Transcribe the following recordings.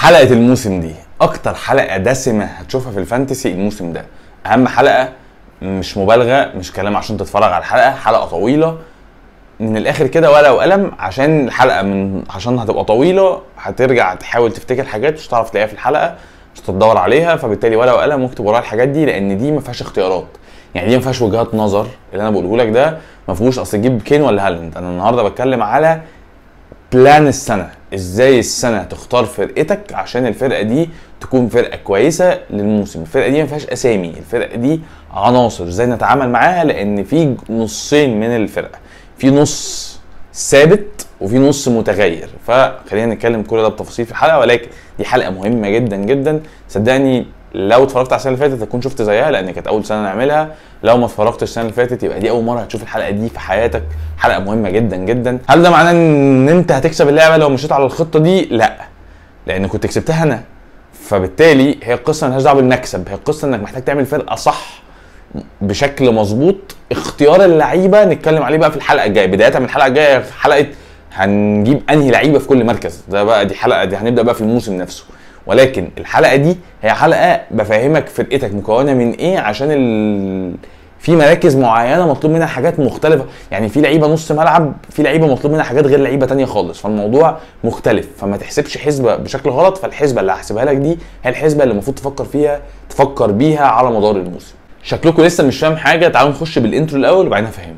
حلقه الموسم دي اكتر حلقه دسمه هتشوفها في الفانتسي الموسم ده اهم حلقه مش مبالغه مش كلام عشان تتفرج على الحلقه حلقه طويله من الاخر كده ورقه وقلم عشان الحلقه من عشان هتبقى طويله هترجع تحاول تفتكر حاجات مش هتعرف تلاقيها في الحلقه مش هتدور عليها فبالتالي ورقه وقلم واكتب وراها الحاجات دي لان دي ما فيهاش اختيارات يعني دي ما فيهاش وجهات نظر اللي انا بقوله لك ده ما فيهوش اصل تجيب كين ولا هالاند انا النهارده بتكلم على بلان السنه ازاي السنه تختار فرقتك عشان الفرقه دي تكون فرقه كويسه للموسم الفرقه دي ما فيهاش اسامي الفرقه دي عناصر ازاي نتعامل معاها لان في نصين من الفرقه في نص ثابت وفي نص متغير فخلينا نتكلم كل ده بتفاصيل في الحلقه ولكن دي حلقه مهمه جدا جدا صدقني لو اتفرجت على السنه اللي فاتت هتكون شفت زيها لان كانت اول سنه نعملها لو ما اتفرجتش السنه اللي فاتت يبقى دي اول مره هتشوف الحلقه دي في حياتك حلقه مهمه جدا جدا هل ده معناه ان انت هتكسب اللعبه لو مشيت على الخطه دي لا لان كنت كسبتها انا فبالتالي هي القصه ملهاش دعوه بالمكسب هي القصه انك محتاج تعمل فرقه صح بشكل مظبوط اختيار اللعيبه نتكلم عليه بقى في الحلقه الجايه بدايه من الحلقه الجايه في حلقه هنجيب انهي لعيبه في كل مركز ده بقى دي حلقه دي هنبدا بقى في الموسم نفسه ولكن الحلقه دي هي حلقه بفهمك فرقتك مكونه من ايه عشان ال... في مراكز معينه مطلوب منها حاجات مختلفه يعني في لعيبه نص ملعب في لعيبه مطلوب منها حاجات غير لعيبه تانية خالص فالموضوع مختلف فما تحسبش حسبه بشكل غلط فالحسبه اللي هحسبها لك دي هي الحسبه اللي المفروض تفكر فيها تفكر بيها على مدار الموسم شكلكم لسه مش فاهم حاجه تعالوا نخش بالانترو الاول وبعدين هفهمكم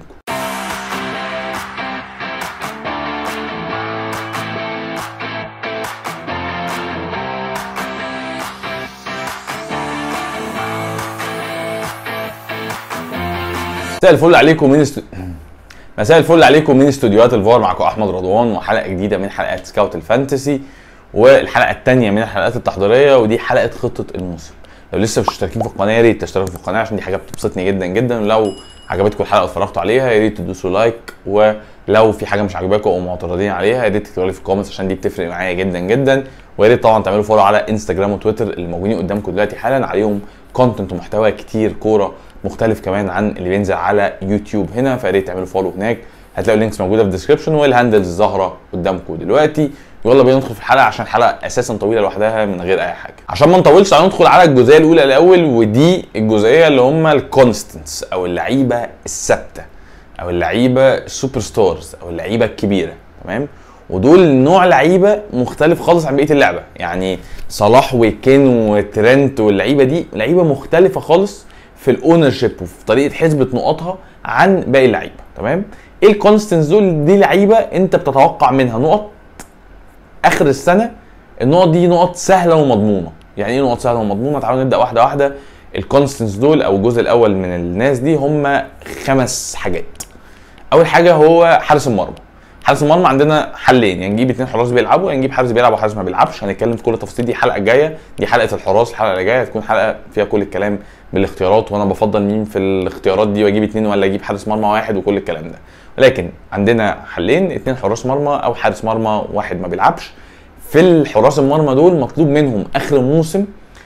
مساء الفل عليكم من است... مساء الفل عليكم من استوديوهات الفار معكم احمد رضوان وحلقه جديده من حلقات سكاوت الفانتسي والحلقه الثانيه من الحلقات التحضيريه ودي حلقه خطه الموسم لو لسه مش مشتركين في القناه يا ريت تشتركوا في القناه عشان دي حاجه بتبسطني جدا جدا ولو عجبتكم الحلقه واتفرجتوا عليها يا ريت تدوسوا لايك ولو في حاجه مش عاجباكم او معترضين عليها يا ريت تكتبوا لي في الكومنتس عشان دي بتفرق معايا جدا جدا ويا ريت طبعا تعملوا فولو على انستجرام وتويتر اللي موجودين قدامكم دلوقتي حالا عليهم كونتنت ومحتوى كتير كوره مختلف كمان عن اللي بينزل على يوتيوب هنا فيا ريت تعملوا فولو هناك هتلاقوا اللينكس موجوده في الديسكربشن والهاندلز ظاهره قدامكم دلوقتي يلا بينا ندخل في الحلقه عشان الحلقه اساسا طويله لوحدها من غير اي حاجه عشان ما نطولش تعالوا ندخل على الجزئيه الاولى الاول ودي الجزئيه اللي هم الكونستنتس او اللعيبه الثابته او اللعيبه السوبر ستارز او اللعيبه الكبيره تمام ودول نوع لعيبه مختلف خالص عن بقيه اللعبه يعني صلاح وكين وترنت واللعيبه دي لعيبه مختلفه خالص في الاونر شيب وفي طريقه حسبه نقطها عن باقي اللعيبه تمام ايه الكونستنس دول دي لعيبه انت بتتوقع منها نقط اخر السنه النقط دي نقط سهله ومضمونه يعني ايه نقط سهله ومضمونه تعالوا نبدا واحده واحده الكونستنس دول او الجزء الاول من الناس دي هم خمس حاجات اول حاجه هو حارس المرمى حارس المرمى عندنا حلين يعني نجيب اثنين حراس بيلعبوا يعني نجيب حارس بيلعب وحارس ما بيلعبش هنتكلم في كل التفاصيل دي الحلقه الجايه دي حلقه الحراس الحلقه اللي جايه هتكون حلقه فيها كل الكلام بالاختيارات وانا بفضل مين في الاختيارات دي واجيب اثنين ولا اجيب حارس مرمى واحد وكل الكلام ده ولكن عندنا حلين اثنين حراس مرمى او حارس مرمى واحد ما بيلعبش في الحراس المرمى دول مطلوب منهم اخر الموسم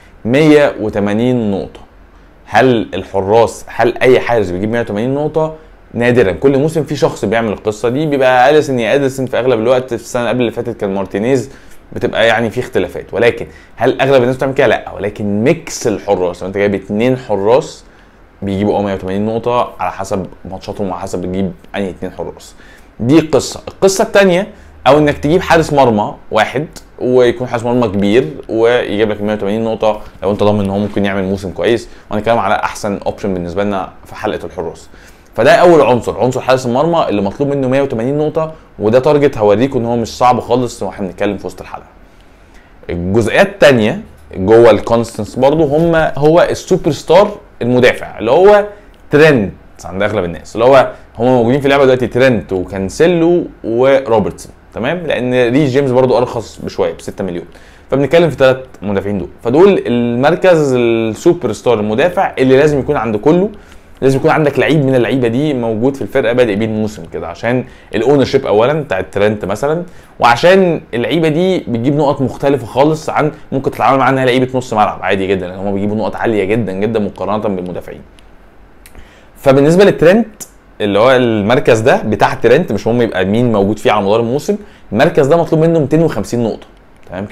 180 نقطه هل الحراس هل اي حارس بيجيب 180 نقطه نادرا كل موسم في شخص بيعمل القصه دي بيبقى اليسن يا اديسون في اغلب الوقت في السنه قبل اللي فاتت كان مارتينيز بتبقى يعني في اختلافات ولكن هل اغلب الناس بتعمل كده لا ولكن ميكس الحراس لو انت جايب اثنين حراس بيجيبوا اه 180 نقطه على حسب ماتشاتهم وعلى حسب بتجيب انهي اثنين حراس دي قصه القصه الثانيه او انك تجيب حارس مرمى واحد ويكون حارس مرمى كبير ويجيب لك 180 نقطه لو انت ضامن ان هو ممكن يعمل موسم كويس وهنتكلم على احسن اوبشن بالنسبه لنا في حلقه الحراس فده اول عنصر عنصر حارس المرمى اللي مطلوب منه 180 نقطه وده تارجت هوريكم ان هو مش صعب خالص واحنا بنتكلم في وسط الحلقه الجزئيات الثانيه جوه الكونستنس برضو هم هو السوبر ستار المدافع اللي هو ترند عند اغلب الناس اللي هو هم موجودين في اللعبه دلوقتي ترند وكانسيلو وروبرتسون تمام لان ريس جيمس برضو ارخص بشويه ب 6 مليون فبنتكلم في ثلاث مدافعين دول فدول المركز السوبر ستار المدافع اللي لازم يكون عند كله لازم يكون عندك لعيب من اللعيبه دي موجود في الفرقه بادئ بيه الموسم كده عشان الاونر شيب اولا بتاع الترنت مثلا وعشان اللعيبه دي بتجيب نقط مختلفه خالص عن ممكن تتعامل معاها انها لعيبه نص ملعب عادي جدا لان هم بيجيبوا نقط عاليه جدا جدا مقارنه بالمدافعين فبالنسبه للترنت اللي هو المركز ده بتاع الترنت مش مهم يبقى مين موجود فيه على مدار الموسم المركز ده مطلوب منه 250 نقطه تمام كده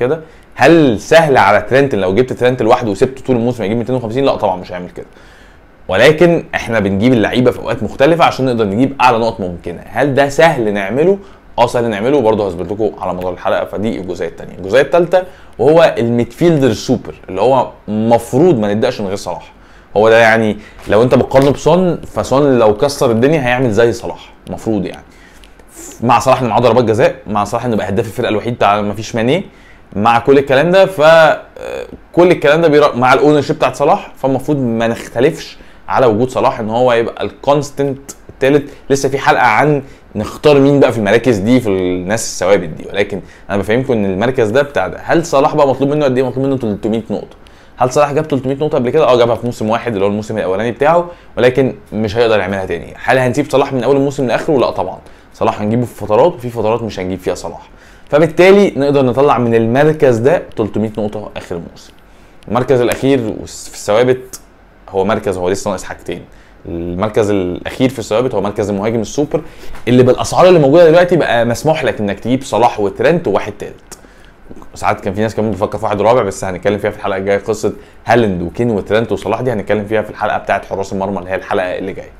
هل سهل على ترنت لو جبت ترنت لوحده وسبته طول الموسم يجيب 250 لا طبعا مش هيعمل كده ولكن احنا بنجيب اللعيبه في اوقات مختلفه عشان نقدر نجيب اعلى نقط ممكنه هل ده سهل نعمله اه سهل نعمله وبرضه هثبت لكم على مدار الحلقه فدي الجزئيه الثانيه الجزئيه الثالثه وهو الميدفيلدر السوبر اللي هو المفروض ما نبداش من غير صلاح هو ده يعني لو انت بتقارنه بسون فسون لو كسر الدنيا هيعمل زي صلاح المفروض يعني مع صلاح انه معاه ضربات جزاء مع صلاح انه بقى هداف الفرقه الوحيد بتاع ما فيش ماني مع كل الكلام ده ف كل الكلام ده بيرا... مع الاونر شيب بتاعت صلاح فالمفروض ما نختلفش على وجود صلاح ان هو يبقى الكونستنت الثالث لسه في حلقه عن نختار مين بقى في المراكز دي في الناس الثوابت دي ولكن انا بفهمكم ان المركز ده بتاع ده هل صلاح بقى مطلوب منه قد ايه مطلوب منه 300 نقطه هل صلاح جاب 300 نقطه قبل كده اه جابها في موسم واحد اللي هو الموسم الاولاني بتاعه ولكن مش هيقدر يعملها تاني هل هنسيب صلاح من اول الموسم لاخره لا طبعا صلاح هنجيبه في فترات وفي فترات مش هنجيب فيها صلاح فبالتالي نقدر نطلع من المركز ده 300 نقطه اخر الموسم المركز الاخير في الثوابت هو مركز هو لسه ناقص حاجتين المركز الاخير في الثوابت هو مركز المهاجم السوبر اللي بالاسعار اللي موجوده دلوقتي بقى مسموح لك انك تجيب صلاح وترنت وواحد تالت ساعات كان في ناس كمان بتفكر في واحد رابع بس هنتكلم فيها في الحلقه الجايه قصه هالاند وكين وترنت وصلاح دي هنتكلم فيها في الحلقه بتاعت حراس المرمى اللي هي الحلقه اللي جايه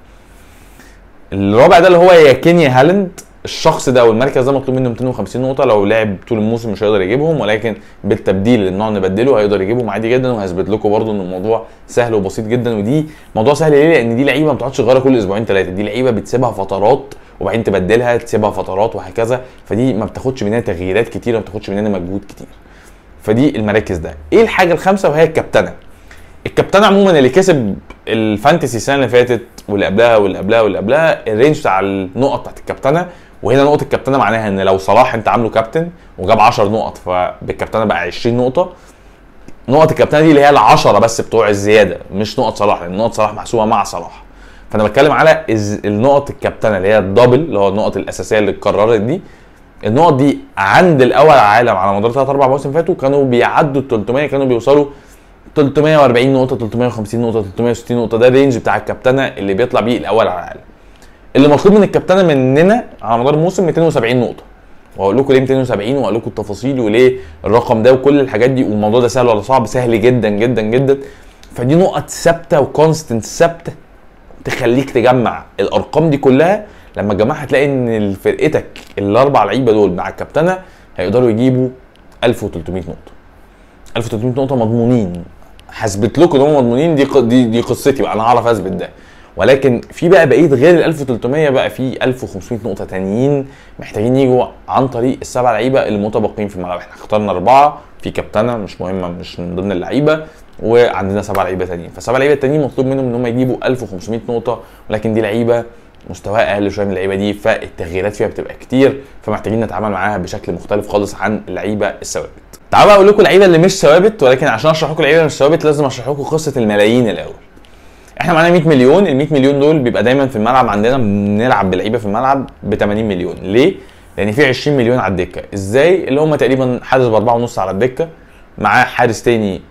الرابع ده اللي هو يا كين يا هالاند الشخص ده او المركز ده مطلوب منه 250 نقطه لو لعب طول الموسم مش هيقدر يجيبهم ولكن بالتبديل اللي نقعد نبدله هيقدر يجيبهم عادي جدا وهثبت لكم برضو ان الموضوع سهل وبسيط جدا ودي موضوع سهل ليه؟ لان دي لعيبه ما بتقعدش تغيرها كل اسبوعين ثلاثه دي لعيبه بتسيبها فترات وبعدين تبدلها تسيبها فترات وهكذا فدي ما بتاخدش مننا تغييرات كتير ما بتاخدش مننا مجهود كتير فدي المراكز ده ايه الحاجه الخامسه وهي الكابتنه الكابتنه عموما اللي كسب الفانتسي السنه اللي فاتت واللي قبلها واللي قبلها واللي قبلها الرينج بتاع النقط بتاعت الكابتنه وهنا نقطه الكابتنه معناها ان لو صلاح انت عامله كابتن وجاب 10 نقط فبالكابتنه بقى 20 نقطه نقط الكابتنه دي اللي هي العشرة بس بتوع الزياده مش نقط صلاح لان نقط صلاح محسوبه مع صلاح فانا بتكلم على النقط الكابتنه اللي هي الدبل اللي هو النقط الاساسيه اللي اتكررت دي النقط دي عند الاول على العالم على مدار 3 4 مواسم فاتوا كانوا بيعدوا ال 300 كانوا بيوصلوا 340 نقطه 350 نقطه 360 نقطه ده الرينج بتاع الكابتنه اللي بيطلع بيه الاول على العالم اللي مطلوب من الكابتنه مننا على مدار الموسم 270 نقطه وهقول لكم ليه 270 وهقول لكم التفاصيل وليه الرقم ده وكل الحاجات دي والموضوع ده سهل ولا صعب سهل جدا جدا جدا فدي نقط ثابته وكونستنت ثابته تخليك تجمع الارقام دي كلها لما تجمعها هتلاقي ان فرقتك الاربع لعيبه دول مع الكابتنه هيقدروا يجيبوا 1300 نقطه 1300 نقطه مضمونين هثبت لكم ان هم مضمونين دي دي دي قصتي بقى انا هعرف اثبت ده ولكن في بقى بقيه غير ال 1300 بقى في 1500 نقطه تانيين محتاجين يجوا عن طريق السبع لعيبه المتبقين في الملعب احنا اخترنا اربعه في كابتنه مش مهمه مش من ضمن اللعيبه وعندنا سبع لعيبه تانيين فالسبع لعيبه التانيين مطلوب منهم ان هم يجيبوا 1500 نقطه ولكن دي لعيبه مستواها اقل شويه من اللعيبه دي فالتغييرات فيها بتبقى كتير فمحتاجين نتعامل معاها بشكل مختلف خالص عن اللعيبه الثوابت. تعالوا اقول لكم اللعيبه اللي مش ثوابت ولكن عشان اشرح لكم اللعيبه اللي مش ثوابت لازم اشرح لكم قصه الملايين الاول. احنا معانا 100 مليون ال 100 مليون دول بيبقى دايما في الملعب عندنا بنلعب بلعيبه في الملعب ب 80 مليون ليه؟ لان في 20 مليون على الدكه ازاي؟ اللي هم تقريبا حارس باربعه ونص على الدكه معاه حارس تاني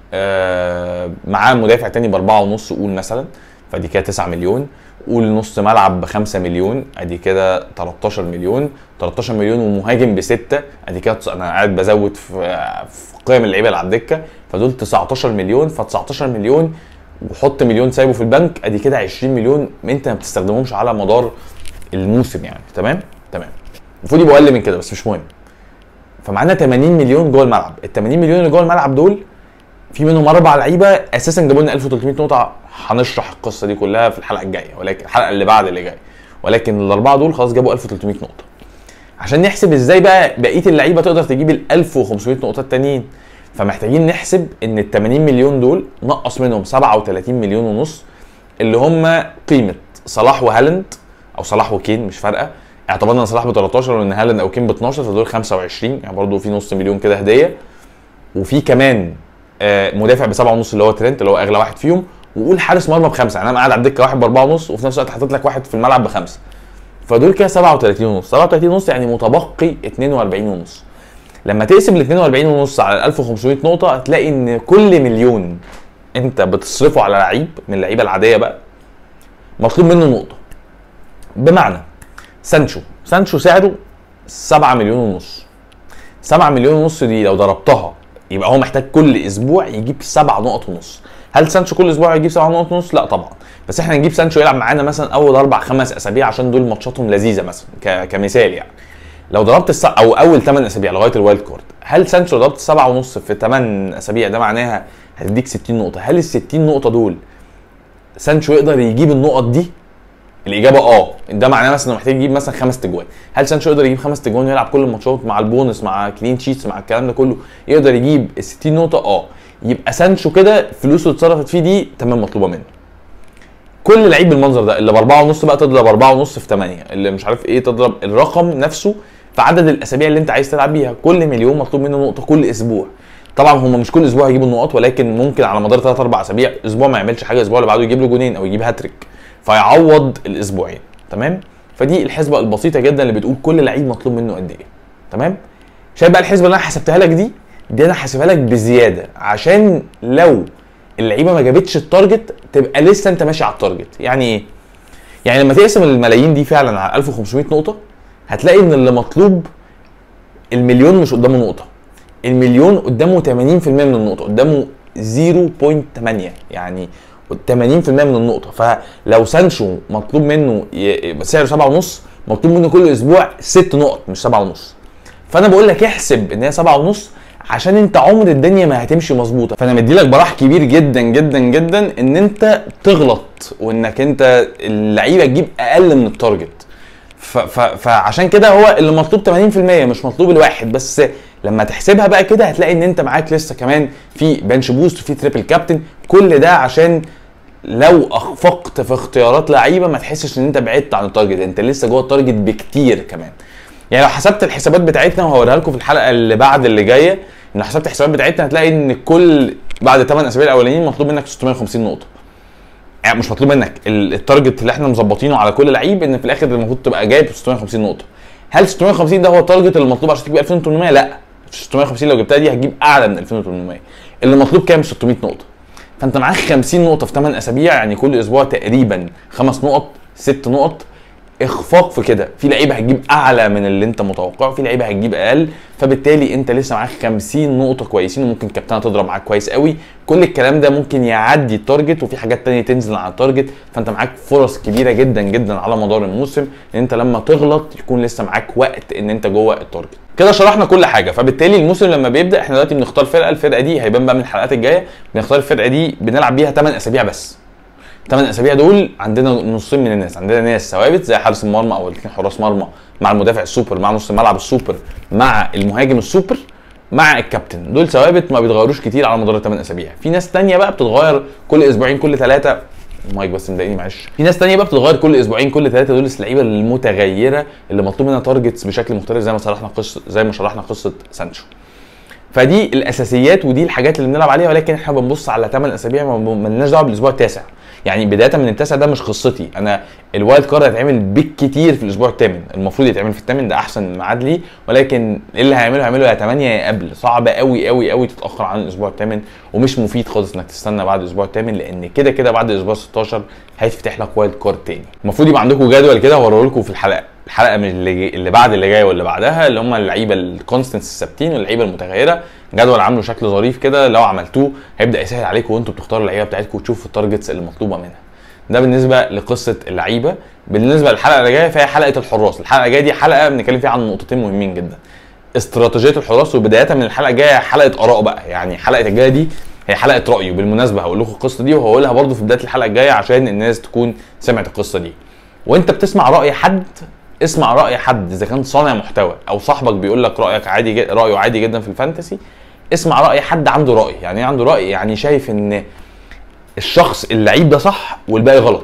آه معاه مدافع تاني باربعه ونص قول مثلا فدي كده 9 مليون قول نص ملعب ب 5 مليون ادي كده 13 مليون 13 مليون ومهاجم بستة ادي كده انا قاعد بزود في, في قيم اللعيبه اللي على الدكه فدول 19 مليون ف 19 مليون وحط مليون سايبه في البنك ادي كده 20 مليون انت ما بتستخدمهمش على مدار الموسم يعني تمام تمام المفروض يبقوا اقل من كده بس مش مهم فمعانا 80 مليون جوه الملعب ال 80 مليون اللي جوه الملعب دول في منهم اربع لعيبه اساسا جابوا لنا 1300 نقطه هنشرح القصه دي كلها في الحلقه الجايه ولكن الحلقه اللي بعد اللي جايه ولكن الاربعه دول خلاص جابوا 1300 نقطه عشان نحسب ازاي بقى بقيه اللعيبه تقدر تجيب ال 1500 نقطه التانيين فمحتاجين نحسب ان ال 80 مليون دول نقص منهم 37 مليون ونص اللي هم قيمه صلاح وهالاند او صلاح وكين مش فارقه اعتبرنا ان صلاح ب 13 وان هالاند او كين ب 12 فدول 25 يعني برضه في نص مليون كده هديه وفي كمان مدافع ب 7 ونص اللي هو ترنت اللي هو اغلى واحد فيهم وقول حارس مرمى بخمسه يعني انا قاعد على الدكه واحد باربعه ونص وفي نفس الوقت حاطط لك واحد في الملعب بخمسه فدول كده 37 ونص 37 ونص يعني متبقي 42 ونص لما تقسم ال 42 ونص على ال 1500 نقطه هتلاقي ان كل مليون انت بتصرفه على لعيب من اللعيبه العاديه بقى مطلوب منه نقطه بمعنى سانشو سانشو سعره 7 مليون ونص 7 مليون ونص دي لو ضربتها يبقى هو محتاج كل اسبوع يجيب سبع نقط ونص هل سانشو كل اسبوع يجيب سبع نقط ونص لا طبعا بس احنا نجيب سانشو يلعب معانا مثلا اول اربع خمس اسابيع عشان دول ماتشاتهم لذيذه مثلا ك... كمثال يعني لو ضربت الس... او اول 8 اسابيع لغايه الوايلد كارد هل سانشو ضربت 7 ونص في 8 اسابيع ده معناها هتديك 60 نقطه هل ال 60 نقطه دول سانشو يقدر يجيب النقط دي الاجابه اه ده معناه مثلا محتاج يجيب مثلا خمس تجوان هل سانشو يقدر يجيب خمس تجوان ويلعب كل الماتشات مع البونس مع كلين شيتس مع الكلام ده كله يقدر يجيب ال 60 نقطه اه يبقى سانشو كده فلوسه اللي اتصرفت فيه دي تمام مطلوبه منه كل لعيب بالمنظر ده اللي باربعه ونص بقى تضرب اربعه ونص في 8 اللي مش عارف ايه تضرب الرقم نفسه في عدد الاسابيع اللي انت عايز تلعب بيها كل مليون مطلوب منه نقطه كل اسبوع طبعا هم مش كل اسبوع يجيبوا النقط ولكن ممكن على مدار 3 4 اسابيع اسبوع ما يعملش حاجه الاسبوع اللي بعده يجيب له جونين او يجيب هاتريك فيعوض الاسبوعين تمام فدي الحسبه البسيطه جدا اللي بتقول كل لعيب مطلوب منه قد ايه تمام شايف بقى الحسبه اللي انا حسبتها لك دي دي انا حاسبها لك بزياده عشان لو اللعيبه ما جابتش التارجت تبقى لسه انت ماشي على التارجت يعني ايه يعني لما تقسم الملايين دي فعلا على 1500 نقطه هتلاقي ان اللي مطلوب المليون مش قدامه نقطه المليون قدامه 80% من النقطه قدامه 0.8 يعني 80% من النقطه فلو سانشو مطلوب منه ي- سعره 7 ونص مطلوب منه كل اسبوع 6 نقط مش 7 ونص فانا بقول لك احسب ان هي 7 ونص عشان انت عمر الدنيا ما هتمشي مظبوطه فانا مدي لك براح كبير جدا جدا جدا ان انت تغلط وانك انت اللعيبه تجيب اقل من التارجت ف ف فعشان كده هو اللي مطلوب 80% مش مطلوب الواحد بس لما تحسبها بقى كده هتلاقي ان انت معاك لسه كمان في بنش بوست وفي تريبل كابتن كل ده عشان لو اخفقت في اختيارات لعيبه ما تحسش ان انت بعدت عن التارجت انت لسه جوه التارجت بكتير كمان يعني لو حسبت الحسابات بتاعتنا وهوريها لكم في الحلقه اللي بعد اللي جايه لو حسبت الحسابات بتاعتنا هتلاقي ان كل بعد 8 اسابيع الاولانيين مطلوب منك 650 نقطه يعني مش مطلوب منك ال- التارجت اللي احنا مظبطينه على كل لعيب ان في الاخر المفروض تبقى جايب 650 نقطه هل 650 ده هو التارجت اللي مطلوب عشان تجيب 2800 لا 650 لو جبتها دي هتجيب اعلى من 2800 اللي مطلوب كام 600 نقطه فانت معاك 50 نقطه في 8 اسابيع يعني كل اسبوع تقريبا خمس نقط ست نقط اخفاق في كده في لعيبه هتجيب اعلى من اللي انت متوقعه في لعيبه هتجيب اقل فبالتالي انت لسه معاك 50 نقطه كويسين وممكن كابتنه تضرب معاك كويس قوي كل الكلام ده ممكن يعدي التارجت وفي حاجات تانية تنزل على التارجت فانت معاك فرص كبيره جدا جدا على مدار الموسم ان انت لما تغلط يكون لسه معاك وقت ان انت جوه التارجت كده شرحنا كل حاجه فبالتالي الموسم لما بيبدا احنا دلوقتي بنختار فرقه الفرقه دي هيبان بقى من الحلقات الجايه بنختار الفرقه دي بنلعب بيها 8 اسابيع بس 8 اسابيع دول عندنا نصين من الناس عندنا ناس ثوابت زي حارس المرمى او الاثنين حراس مرمى مع المدافع السوبر مع نص الملعب السوبر مع المهاجم السوبر مع الكابتن دول ثوابت ما بيتغيروش كتير على مدار الثمان اسابيع في ناس تانية بقى بتتغير كل اسبوعين كل ثلاثه المايك بس مضايقني معلش في ناس تانية بقى بتتغير كل اسبوعين كل ثلاثه دول اللعيبه المتغيره اللي مطلوب منها تارجتس بشكل مختلف زي ما شرحنا قصه زي ما شرحنا قصه سانشو فدي الاساسيات ودي الحاجات اللي بنلعب عليها ولكن احنا بنبص على 8 اسابيع ما ما لناش دعوه بالاسبوع التاسع يعني بدايه من التاسع ده مش قصتي انا الوايلد كارد هيتعمل بالكتير في الاسبوع الثامن المفروض يتعمل في الثامن ده احسن ميعاد ليه ولكن اللي هيعمله هيعمله يا 8 يا قبل صعب قوي قوي قوي تتاخر عن الاسبوع الثامن ومش مفيد خالص انك تستنى بعد الاسبوع الثامن لان كده كده بعد الاسبوع 16 هيتفتح لك وايلد كارد تاني المفروض يبقى عندكم جدول كده هوريه لكم في الحلقه الحلقه من اللي, اللي بعد اللي جايه واللي بعدها اللي هم اللعيبه الكونستنس الثابتين واللعيبه المتغيره جدول عامله شكل ظريف كده لو عملتوه هيبدا يسهل عليكم وانتوا بتختاروا اللعيبه بتاعتكم وتشوفوا التارجتس اللي مطلوبه منها ده بالنسبه لقصه اللعيبه بالنسبه للحلقه اللي جايه فهي حلقه الحراس الحلقه الجايه دي حلقه بنتكلم فيها عن نقطتين مهمين جدا استراتيجيه الحراس وبدايه من الحلقه الجايه حلقه اراء بقى يعني الحلقه الجايه دي هي حلقه راي وبالمناسبه هقول لكم القصه دي وهقولها برضو في بدايه الحلقه الجايه عشان الناس تكون سمعت القصه دي وانت بتسمع راي حد اسمع راي حد اذا كان صانع محتوى او صاحبك بيقول لك رايك عادي جد... رايه عادي جدا في الفانتسي اسمع راي حد عنده راي يعني ايه عنده راي يعني شايف ان الشخص اللعيب ده صح والباقي غلط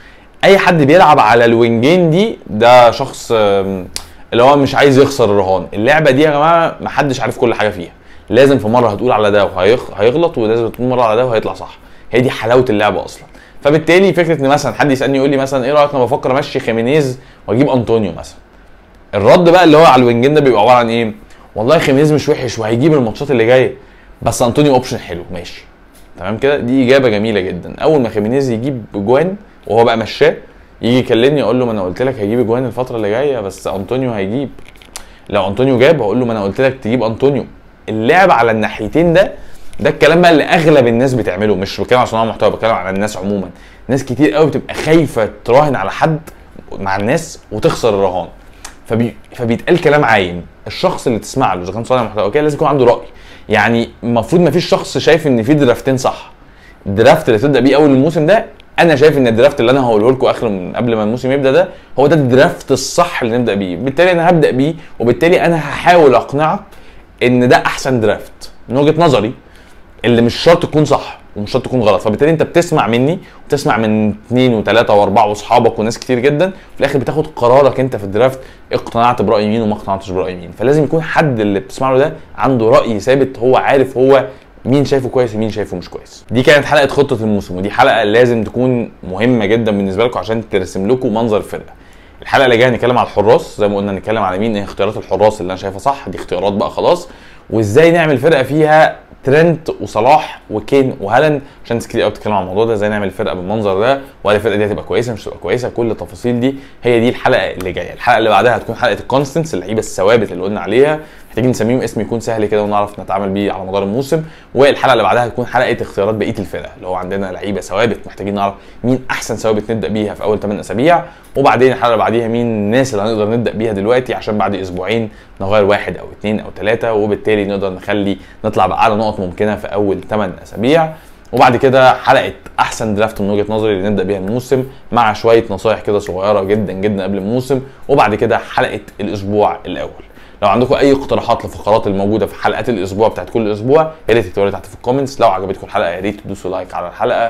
اي حد بيلعب على الوينجين دي ده شخص آم، اللي هو مش عايز يخسر الرهان اللعبه دي يا جماعه محدش عارف كل حاجه فيها لازم في مره هتقول على ده وهيغلط ولازم تقول مره على ده وهيطلع صح هي دي حلاوه اللعبه اصلا فبالتالي فكره ان مثلا حد يسالني يقول لي مثلا ايه رايك انا بفكر امشي خيمينيز واجيب انطونيو مثلا الرد بقى اللي هو على الوينجين ده بيبقى عباره عن ايه والله خيمينيز مش وحش وهيجيب الماتشات اللي جايه بس انطونيو اوبشن حلو ماشي تمام كده دي اجابه جميله جدا اول ما خيمينيز يجيب جوان وهو بقى مشاه يجي يكلمني اقول له ما انا قلت لك هيجيب جوان الفتره اللي جايه بس انطونيو هيجيب لو انطونيو جاب هقول له ما انا قلت لك تجيب انطونيو اللعب على الناحيتين ده ده الكلام بقى اللي اغلب الناس بتعمله مش بتكلم على صناع محتوى بتكلم على الناس عموما ناس كتير قوي بتبقى خايفه تراهن على حد مع الناس وتخسر الرهان فبي... فبيتقال كلام عايم الشخص اللي تسمع له اذا كان صانع محتوى كده لازم يكون عنده راي يعني المفروض ما فيش شخص شايف ان في درافتين صح الدرافت اللي تبدا بيه اول الموسم ده انا شايف ان الدرافت اللي انا هقوله لكم اخر من قبل ما الموسم يبدا ده هو ده الدرافت الصح اللي نبدا بيه بالتالي انا هبدا بيه وبالتالي انا هحاول اقنعك ان ده احسن درافت من وجهه نظري اللي مش شرط تكون صح ومش شرط تكون غلط فبالتالي انت بتسمع مني وتسمع من اثنين وثلاثه واربعه واصحابك وناس كتير جدا في الاخر بتاخد قرارك انت في الدرافت اقتنعت براي مين وما اقتنعتش براي مين فلازم يكون حد اللي بتسمع له ده عنده راي ثابت هو عارف هو مين شايفه كويس ومين شايفه مش كويس دي كانت حلقه خطه الموسم ودي حلقه لازم تكون مهمه جدا بالنسبه لكم عشان ترسم لكم منظر الفرقه الحلقه اللي جايه هنتكلم على الحراس زي ما قلنا نتكلم على مين ايه اختيارات الحراس اللي انا شايفها صح دي اختيارات بقى خلاص وازاي نعمل فرقه فيها ترنت وصلاح وكين وهالاند عشان ناس كتير قوي بتتكلم عن الموضوع ده ازاي نعمل فرقه بالمنظر ده وهل الفرقه دي هتبقى كويسه مش هتبقى كويسه كل التفاصيل دي هي دي الحلقه اللي جايه الحلقه اللي بعدها هتكون حلقه الكونستنس اللعيبه الثوابت اللي قلنا عليها محتاجين نسميهم اسم يكون سهل كده ونعرف نتعامل بيه على مدار الموسم والحلقه اللي بعدها هتكون حلقه اختيارات بقيه الفرقه اللي هو عندنا لعيبه ثوابت محتاجين نعرف مين احسن ثوابت نبدا بيها في اول 8 اسابيع وبعدين الحلقه اللي بعديها مين الناس اللي هنقدر نبدا بيها دلوقتي عشان بعد اسبوعين نغير واحد او اثنين او ثلاثه وبالتالي نقدر نخلي نطلع باعلى نقط ممكنه في اول 8 اسابيع وبعد كده حلقه احسن درافت من وجهه نظري اللي نبدا بيها الموسم مع شويه نصايح كده صغيره جدا جدا قبل الموسم وبعد كده حلقه الاسبوع الاول لو عندكم اي اقتراحات للفقرات الموجوده في حلقات الاسبوع بتاعت كل اسبوع يا ريت تكتبوا لي تحت في الكومنتس لو عجبتكم الحلقه يا ريت تدوسوا لايك على الحلقه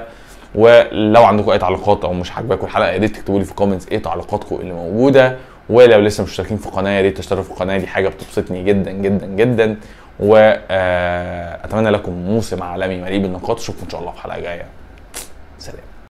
ولو عندكم اي تعليقات او مش عاجباكم الحلقه يا ريت تكتبوا لي في الكومنتس ايه تعليقاتكم اللي موجوده ولو لسه مش مشتركين في القناه يا ريت تشتركوا في القناه دي حاجه بتبسطني جدا جدا جدا واتمنى لكم موسم عالمي مليء بالنقاط اشوفكم ان شاء الله في حلقه جايه سلام